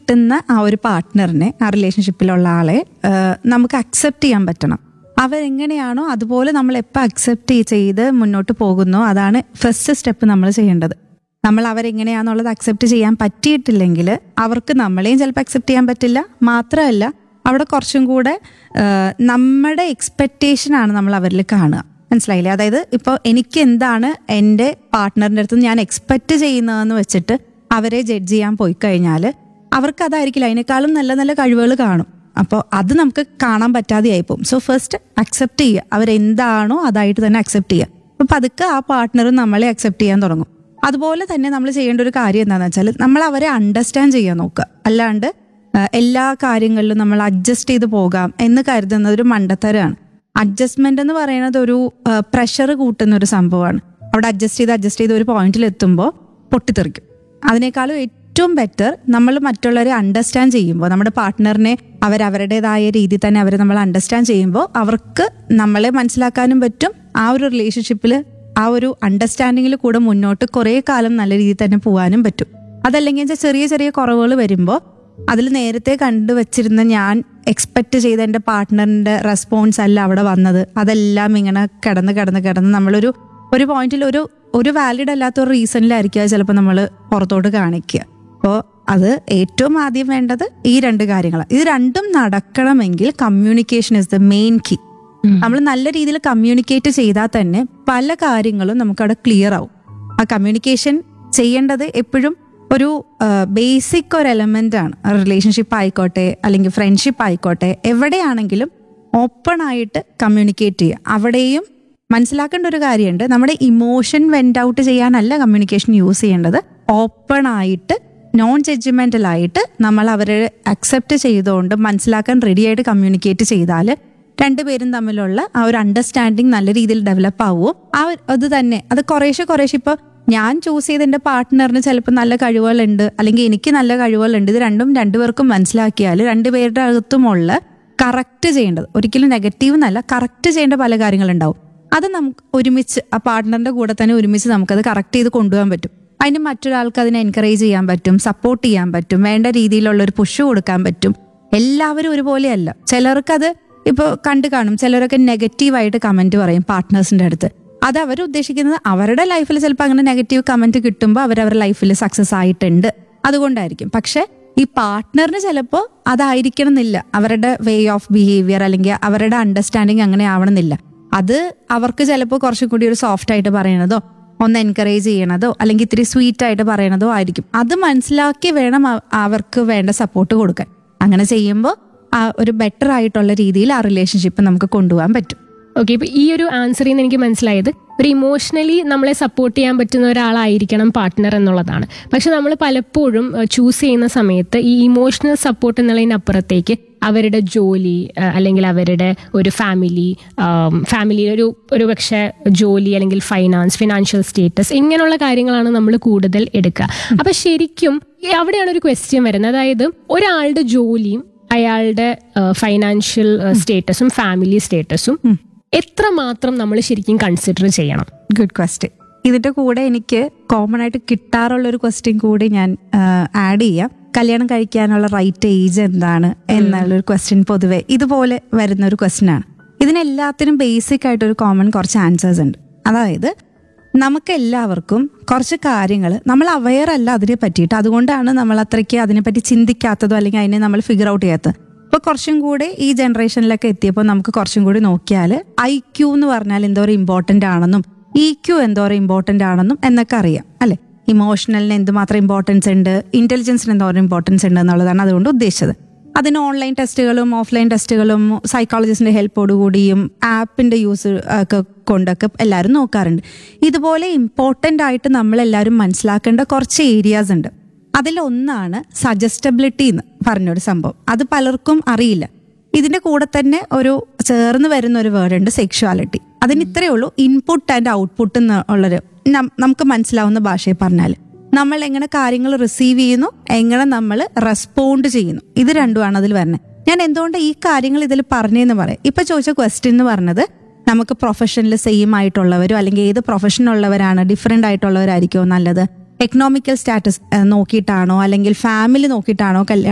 കിട്ടുന്ന ആ ഒരു പാർട്ട്ണറിനെ ആ റിലേഷൻഷിപ്പിലുള്ള ആളെ ആ, നമുക്ക് അക്സെപ്റ്റ് ചെയ്യാൻ പറ്റണം അവരെങ്ങനെയാണോ അതുപോലെ നമ്മൾ എപ്പോൾ അക്സെപ്റ്റ് ചെയ്ത് മുന്നോട്ട് പോകുന്നോ അതാണ് ഫസ്റ്റ് സ്റ്റെപ്പ് നമ്മൾ ചെയ്യേണ്ടത് നമ്മൾ അവരെങ്ങനെയാണെന്നുള്ളത് അക്സെപ്റ്റ് ചെയ്യാൻ പറ്റിയിട്ടില്ലെങ്കിൽ അവർക്ക് നമ്മളെയും ചിലപ്പോൾ അക്സെപ്റ്റ് ചെയ്യാൻ പറ്റില്ല മാത്രമല്ല അവിടെ കുറച്ചും കൂടെ ആ, നമ്മുടെ എക്സ്പെക്റ്റേഷൻ ആണ് നമ്മൾ അവരിൽ കാണുക മനസ്സിലായില്ലേ അതായത് ഇപ്പോൾ എനിക്ക് എന്താണ് എൻ്റെ പാർട്ട്ണറിൻ്റെ അടുത്ത് ഞാൻ എക്സ്പെക്റ്റ് ചെയ്യുന്നതെന്ന് വെച്ചിട്ട് അവരെ ജഡ്ജ് ചെയ്യാൻ പോയി കഴിഞ്ഞാൽ അവർക്ക് അതായിരിക്കില്ല അതിനേക്കാളും നല്ല നല്ല കഴിവുകൾ കാണും അപ്പോൾ അത് നമുക്ക് കാണാൻ പറ്റാതെയായി പോകും സോ ഫസ്റ്റ് അക്സെപ്റ്റ് ചെയ്യുക അവരെന്താണോ അതായിട്ട് തന്നെ അക്സെപ്റ്റ് ചെയ്യുക അപ്പോൾ പതുക്കെ ആ പാർട്ട്ണർ നമ്മളെ അക്സെപ്റ്റ് ചെയ്യാൻ തുടങ്ങും അതുപോലെ തന്നെ നമ്മൾ ചെയ്യേണ്ട ഒരു കാര്യം എന്താണെന്ന് വെച്ചാൽ നമ്മൾ അവരെ അണ്ടർസ്റ്റാൻഡ് ചെയ്യാൻ നോക്കുക അല്ലാണ്ട് ആ, എല്ലാ കാര്യങ്ങളിലും നമ്മൾ അഡ്ജസ്റ്റ് ചെയ്ത് പോകാം എന്ന് കരുതുന്നത് ഒരു മണ്ടത്തരമാണ് അഡ്ജസ്റ്റ്മെന്റ് എന്ന് പറയുന്നത് ഒരു പ്രഷർ കൂട്ടുന്ന ഒരു സംഭവമാണ് അവിടെ അഡ്ജസ്റ്റ് ചെയ്ത് അഡ്ജസ്റ്റ് ചെയ്ത് ഒരു പോയിന്റിൽ എത്തുമ്പോൾ പൊട്ടിത്തെറിക്കും അതിനേക്കാളും ഏറ്റവും ബെറ്റർ നമ്മൾ മറ്റുള്ളവരെ അണ്ടർസ്റ്റാൻഡ് ചെയ്യുമ്പോൾ നമ്മുടെ പാർട്ട്ണറിനെ അവരവരുടേതായ രീതിയിൽ തന്നെ അവരെ നമ്മൾ അണ്ടർസ്റ്റാൻഡ് ചെയ്യുമ്പോൾ അവർക്ക് നമ്മളെ മനസ്സിലാക്കാനും പറ്റും ആ ഒരു റിലേഷൻഷിപ്പിൽ ആ ഒരു അണ്ടർസ്റ്റാൻഡിങ്ങിൽ കൂടെ മുന്നോട്ട് കുറേ കാലം നല്ല രീതിയിൽ തന്നെ പോകാനും പറ്റും അതല്ലെങ്കിൽ വെച്ചാൽ ചെറിയ ചെറിയ കുറവുകൾ വരുമ്പോൾ അതിൽ നേരത്തെ കണ്ടുവച്ചിരുന്ന ഞാൻ എക്സ്പെക്ട് ചെയ്ത എൻ്റെ പാർട്ട്ണറിൻ്റെ റെസ്പോൺസ് അല്ല അവിടെ വന്നത് അതെല്ലാം ഇങ്ങനെ കിടന്ന് കിടന്ന് കിടന്ന് നമ്മളൊരു ഒരു പോയിന്റിൽ ഒരു ഒരു വാലിഡ് അല്ലാത്ത ഒരു റീസണിലായിരിക്കും ചിലപ്പോൾ നമ്മൾ പുറത്തോട്ട് കാണിക്കുക അപ്പോൾ അത് ഏറ്റവും ആദ്യം വേണ്ടത് ഈ രണ്ട് കാര്യങ്ങളാണ് ഇത് രണ്ടും നടക്കണമെങ്കിൽ communication is the main key നമ്മൾ നല്ല രീതിയിൽ കമ്മ്യൂണിക്കേറ്റ് ചെയ്താൽ തന്നെ പല കാര്യങ്ങളും നമുക്കവിടെ ക്ലിയർ ആവും ആ കമ്മ്യൂണിക്കേഷൻ ചെയ്യേണ്ടത് എപ്പോഴും ഒരു ബേസിക് ഒരു എലമെന്റ് ആണ് റിലേഷൻഷിപ്പ് ആയിക്കോട്ടെ അല്ലെങ്കിൽ ഫ്രണ്ട്ഷിപ്പ് ആയിക്കോട്ടെ എവിടെയാണെങ്കിലും ഓപ്പൺ ആയിട്ട് കമ്മ്യൂണിക്കേറ്റ് ചെയ്യുക അവിടെയും മനസ്സിലാക്കേണ്ട ഒരു കാര്യമുണ്ട് നമ്മുടെ ഇമോഷൻ വെൻഡ് ഔട്ട് ചെയ്യാനല്ല കമ്മ്യൂണിക്കേഷൻ യൂസ് ചെയ്യേണ്ടത് ഓപ്പൺ ആയിട്ട് നോൺ ജഡ്ജ്മെന്റൽ ആയിട്ട് നമ്മൾ അവരെ അക്സെപ്റ്റ് ചെയ്തുകൊണ്ട് മനസ്സിലാക്കാൻ റെഡി ആയിട്ട് കമ്മ്യൂണിക്കേറ്റ് ചെയ്താൽ രണ്ടുപേരും തമ്മിലുള്ള ആ ഒരു അണ്ടർസ്റ്റാൻഡിങ് നല്ല രീതിയിൽ ഡെവലപ്പ് ആവുമോ ആ ഒരു- അത് തന്നെ അത് കുറേശ്ശെ കുറേശ്ശെ ഇപ്പൊ ഞാൻ ചൂസ് ചെയ്ത എന്റെ പാർട്ട്ണറിന് ചിലപ്പോൾ നല്ല കഴിവുകളുണ്ട് അല്ലെങ്കിൽ എനിക്ക് നല്ല കഴിവുകളുണ്ട് ഇത് രണ്ടും രണ്ടുപേർക്കും മനസ്സിലാക്കിയാൽ രണ്ടുപേരുടെ അകത്തുമുള്ള കറക്റ്റ് ചെയ്യേണ്ടത് ഒരിക്കലും നെഗറ്റീവ് എന്നല്ല കറക്റ്റ് ചെയ്യേണ്ട പല കാര്യങ്ങളുണ്ടാവും അത് നമുക്ക് ഒരുമിച്ച് ആ പാർട്ട്ണറിന്റെ കൂടെ തന്നെ ഒരുമിച്ച് നമുക്കത് കറക്റ്റ് ചെയ്ത് കൊണ്ടുപോകാൻ പറ്റും അതിന് മറ്റൊരാൾക്ക് അതിനെ എൻകറേജ് ചെയ്യാൻ പറ്റും സപ്പോർട്ട് ചെയ്യാൻ പറ്റും വേണ്ട രീതിയിലുള്ള ഒരു പുഷ് കൊടുക്കാൻ പറ്റും എല്ലാവരും ഒരുപോലെയല്ല ചിലർക്കത് ഇപ്പോൾ കണ്ടു കാണും ചിലരൊക്കെ നെഗറ്റീവായിട്ട് കമന്റ് പറയും പാർട്ട്നേഴ്സിന്റെ അടുത്ത് അത് അവർ ഉദ്ദേശിക്കുന്നത് അവരുടെ ലൈഫിൽ ചിലപ്പോൾ അങ്ങനെ നെഗറ്റീവ് കമന്റ് കിട്ടുമ്പോൾ അവരവരുടെ ലൈഫിൽ സക്സസ് ആയിട്ടുണ്ട് അതുകൊണ്ടായിരിക്കും പക്ഷെ ഈ പാർട്ട്ണറിന് ചിലപ്പോൾ അതായിരിക്കണം എന്നില്ല അവരുടെ വേ ഓഫ് ബിഹേവിയർ അല്ലെങ്കിൽ അവരുടെ അണ്ടർസ്റ്റാൻഡിങ് അങ്ങനെ ആവണമെന്നില്ല അത് അവർക്ക് ചിലപ്പോൾ കുറച്ചും കൂടി ഒരു സോഫ്റ്റ് ആയിട്ട് പറയണതോ ഒന്ന് എൻകറേജ് ചെയ്യണതോ അല്ലെങ്കിൽ ഇത്തിരി സ്വീറ്റ് ആയിട്ട് പറയണതോ ആയിരിക്കും അത് മനസ്സിലാക്കി വേണം അവ- അവർക്ക് വേണ്ട സപ്പോർട്ട് കൊടുക്കാൻ അങ്ങനെ ചെയ്യുമ്പോൾ ആ ഒരു ബെറ്റർ ആയിട്ടുള്ള രീതിയിൽ ആ റിലേഷൻഷിപ്പ് നമുക്ക് കൊണ്ടുപോകാൻ പറ്റും ഓക്കെ ഇപ്പൊ ഈ ഒരു ആൻസറിൽ നിന്ന് എനിക്ക് മനസ്സിലായത് ഒരു ഇമോഷണലി നമ്മളെ സപ്പോർട്ട് ചെയ്യാൻ പറ്റുന്ന ഒരാളായിരിക്കണം പാർട്ട്ണർ എന്നുള്ളതാണ് പക്ഷെ നമ്മൾ പലപ്പോഴും ചൂസ് ചെയ്യുന്ന സമയത്ത് ഈ ഇമോഷണൽ സപ്പോർട്ട് എന്നുള്ളതിനപ്പുറത്തേക്ക് അവരുടെ ജോലി ആ, അല്ലെങ്കിൽ അവരുടെ ഒരു ഫാമിലി ഫാമിലി ഒരു ഒരു പക്ഷേ ജോലി അല്ലെങ്കിൽ ഫൈനാൻസ് ഫിനാൻഷ്യൽ സ്റ്റേറ്റസ് ഇങ്ങനെയുള്ള കാര്യങ്ങളാണ് നമ്മൾ കൂടുതൽ എടുക്കുക അപ്പൊ ശരിക്കും ഈ അവിടെയാണ് ഒരു ക്വസ്റ്റ്യൻ വരുന്നത് അതായത് ഒരാളുടെ ജോലിയും അയാളുടെ ഫൈനാൻഷ്യൽ സ്റ്റേറ്റസും ഫാമിലി സ്റ്റേറ്റസും എത്രമാത്രം നമ്മൾ ശരിക്കും കൺസിഡർ ചെയ്യണം ഗുഡ് ക്വസ്റ്റ്യൻ ഇതിന്റെ കൂടെ എനിക്ക് കോമൺ ആയിട്ട് കിട്ടാറുള്ള ഒരു ക്വസ്റ്റ്യൻ കൂടി ഞാൻ ആഡ് ചെയ്യാം കല്യാണം കഴിക്കാനുള്ള റൈറ്റ് ഏജ് എന്താണ് എന്നുള്ളൊരു ക്വസ്റ്റ്യൻ പൊതുവെ ഇതുപോലെ വരുന്ന ഒരു ക്വസ്റ്റ്യൻ ആണ് ഇതിനെല്ലാത്തിനും ബേസിക് ആയിട്ട് ഒരു കോമൺ കുറച്ച് ആൻസേഴ്സ് ഉണ്ട് അതായത് നമുക്ക് എല്ലാവർക്കും കുറച്ച് കാര്യങ്ങൾ നമ്മൾ അവെയർ അല്ല അതിനെ പറ്റിയിട്ട് അതുകൊണ്ടാണ് നമ്മൾ അത്രയ്ക്ക് അതിനെപ്പറ്റി ചിന്തിക്കാത്തതോ അല്ലെങ്കിൽ അതിനെ നമ്മൾ ഫിഗർ ഔട്ട് ചെയ്യാത്തത് ഇപ്പൊ കുറച്ചും കൂടി ഈ ജനറേഷനിലൊക്കെ എത്തിയപ്പോൾ നമുക്ക് കുറച്ചും കൂടി നോക്കിയാൽ ഐ ക്യൂ എന്ന് പറഞ്ഞാൽ എന്തോരം ഇമ്പോർട്ടന്റ് ആണെന്നും ഇ ക്യൂ എന്തോരം ഇമ്പോർട്ടന്റ് ആണെന്നും എന്നൊക്കെ അറിയാം അല്ലെ ഇമോഷണലിന് എന്തുമാത്രം ഇമ്പോർട്ടൻസ് ഉണ്ട് ഇന്റലിജൻസിന് എന്തോരം ഇമ്പോർട്ടൻസ് ഉണ്ട് എന്നുള്ളതാണ് അതുകൊണ്ട് ഉദ്ദേശിച്ചത് അതിന് ഓൺലൈൻ ടെസ്റ്റുകളും ഓഫ്ലൈൻ ടെസ്റ്റുകളും സൈക്കോളജിസ്റ്റിന്റെ ഹെൽപ്പോടുകൂടിയും ആപ്പിന്റെ യൂസ് ഒക്കെ കൊണ്ടൊക്കെ എല്ലാവരും നോക്കാറുണ്ട് ഇതുപോലെ ഇമ്പോർട്ടൻ്റ് ആയിട്ട് നമ്മൾ എല്ലാവരും മനസ്സിലാക്കേണ്ട കുറച്ച് ഏരിയാസ് ഉണ്ട് അതിലൊന്നാണ് സജസ്റ്റബിലിറ്റി എന്ന് പറഞ്ഞൊരു സംഭവം അത് പലർക്കും അറിയില്ല ഇതിന്റെ കൂടെ തന്നെ ഒരു ചേർന്ന് വരുന്ന ഒരു വേർഡ് ഉണ്ട് സെക്ഷുവാലിറ്റി അതിന് ഇത്രയേ ഉള്ളൂ ഇൻപുട്ട് ആൻഡ് ഔട്ട്പുട്ട് എന്നുള്ളൊരു നം- നമുക്ക് മനസ്സിലാവുന്ന ഭാഷയിൽ പറഞ്ഞാൽ നമ്മൾ എങ്ങനെ കാര്യങ്ങൾ റിസീവ് ചെയ്യുന്നു എങ്ങനെ നമ്മൾ റെസ്പോണ്ട് ചെയ്യുന്നു ഇത് രണ്ടുമാണ് അതിൽ വരുന്നത് ഞാൻ എന്തുകൊണ്ട് ഈ കാര്യങ്ങൾ ഇതിൽ പറഞ്ഞതെന്ന് പറയാം ഇപ്പൊ ചോദിച്ച ക്വസ്റ്റ്യൻ എന്ന് പറഞ്ഞത് നമുക്ക് പ്രൊഫഷനിൽ സെയിം ആയിട്ടുള്ളവരോ അല്ലെങ്കിൽ ഏത് പ്രൊഫഷനുള്ളവരാണ് ഡിഫറെൻ്റ് ആയിട്ടുള്ളവരായിരിക്കുമോ നല്ലത് എക്കണോമിക്കൽ സ്റ്റാറ്റസ് നോക്കിയിട്ടാണോ അല്ലെങ്കിൽ ഫാമിലി നോക്കിയിട്ടാണോ കല്യാണം